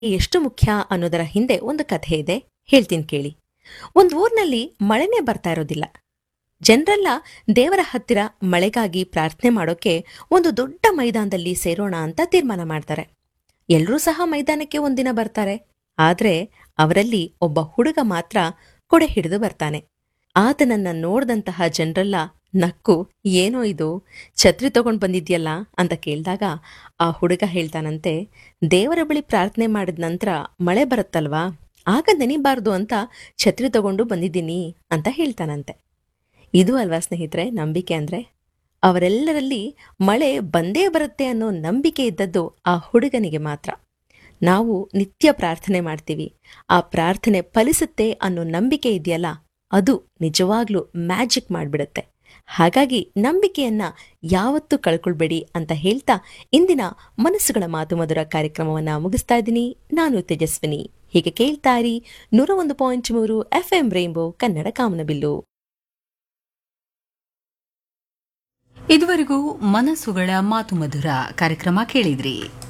ಎಷ್ಟು ಮುಖ್ಯ ಅನ್ನೋದರ ಹಿಂದೆ ಒಂದು ಕಥೆ ಇದೆ ಹೇಳ್ತೀನಿ ಕೇಳಿ ಒಂದು ಊರ್ನಲ್ಲಿ ಮಳೆನೇ ಬರ್ತಾ ಇರೋದಿಲ್ಲ ಜನರೆಲ್ಲ ದೇವರ ಹತ್ತಿರ ಮಳೆಗಾಗಿ ಪ್ರಾರ್ಥನೆ ಮಾಡೋಕೆ ಒಂದು ದೊಡ್ಡ ಮೈದಾನದಲ್ಲಿ ಸೇರೋಣ ಅಂತ ತೀರ್ಮಾನ ಮಾಡ್ತಾರೆ ಎಲ್ಲರೂ ಸಹ ಮೈದಾನಕ್ಕೆ ಒಂದಿನ ಬರ್ತಾರೆ ಆದ್ರೆ ಅವರಲ್ಲಿ ಒಬ್ಬ ಹುಡುಗ ಮಾತ್ರ ಕೊಡೆ ಹಿಡಿದು ಬರ್ತಾನೆ ಆತನನ್ನ ನೋಡ್ದಂತಹ ಜನರೆಲ್ಲ ನಕ್ಕು ಏನೋ ಇದು ಛತ್ರಿ ತಗೊಂಡ್ ಬಂದಿದ್ಯಲ್ಲ ಅಂತ ಕೇಳಿದಾಗ ಆ ಹುಡುಗ ಹೇಳ್ತಾನಂತೆ ದೇವರ ಬಳಿ ಪ್ರಾರ್ಥನೆ ಮಾಡಿದ ನಂತರ ಮಳೆ ಬರುತ್ತಲ್ವಾ ಆಗ ನೆನಿಬಾರ್ದು ಅಂತ ಛತ್ರಿ ತಗೊಂಡು ಬಂದಿದ್ದೀನಿ ಅಂತ ಹೇಳ್ತಾನಂತೆ ಇದು ಅಲ್ವಾ ಸ್ನೇಹಿತರೆ ನಂಬಿಕೆ ಅಂದ್ರೆ ಅವರೆಲ್ಲರಲ್ಲಿ ಮಳೆ ಬಂದೇ ಬರುತ್ತೆ ಅನ್ನೋ ನಂಬಿಕೆ ಇದ್ದದ್ದು ಆ ಹುಡುಗನಿಗೆ ಮಾತ್ರ ನಾವು ನಿತ್ಯ ಪ್ರಾರ್ಥನೆ ಮಾಡ್ತೀವಿ ಆ ಪ್ರಾರ್ಥನೆ ಫಲಿಸುತ್ತೆ ಅನ್ನೋ ನಂಬಿಕೆ ಇದೆಯಲ್ಲ ಅದು ನಿಜವಾಗ್ಲೂ ಮ್ಯಾಜಿಕ್ ಮಾಡಿಬಿಡುತ್ತೆ ಹಾಗಾಗಿ ನಂಬಿಕೆಯನ್ನ ಯಾವತ್ತೂ ಕಳ್ಕೊಳ್ಬೇಡಿ ಅಂತ ಹೇಳ್ತಾ ಇಂದಿನ ಮನಸ್ಸುಗಳ ಮಾತು ಮಧುರ ಕಾರ್ಯಕ್ರಮವನ್ನ ಮುಗಿಸ್ತಾ ಇದ್ದೀನಿ ನಾನು ತೇಜಸ್ವಿನಿ ಹೀಗೆ ಕೇಳ್ತಾ ಇರಿ ನೂರ ಒಂದು ಪಾಯಿಂಟ್ ಮೂರು ಎಫ್ ಎಂ ರೈನ್ಬೋ ಕನ್ನಡ ಕಾಮನಬಿಲ್ಲು ಇದುವರೆಗೂ ಮನಸ್ಸುಗಳ ಮಾತು ಮಧುರ ಕಾರ್ಯಕ್ರಮ ಕೇಳಿದ್ರಿ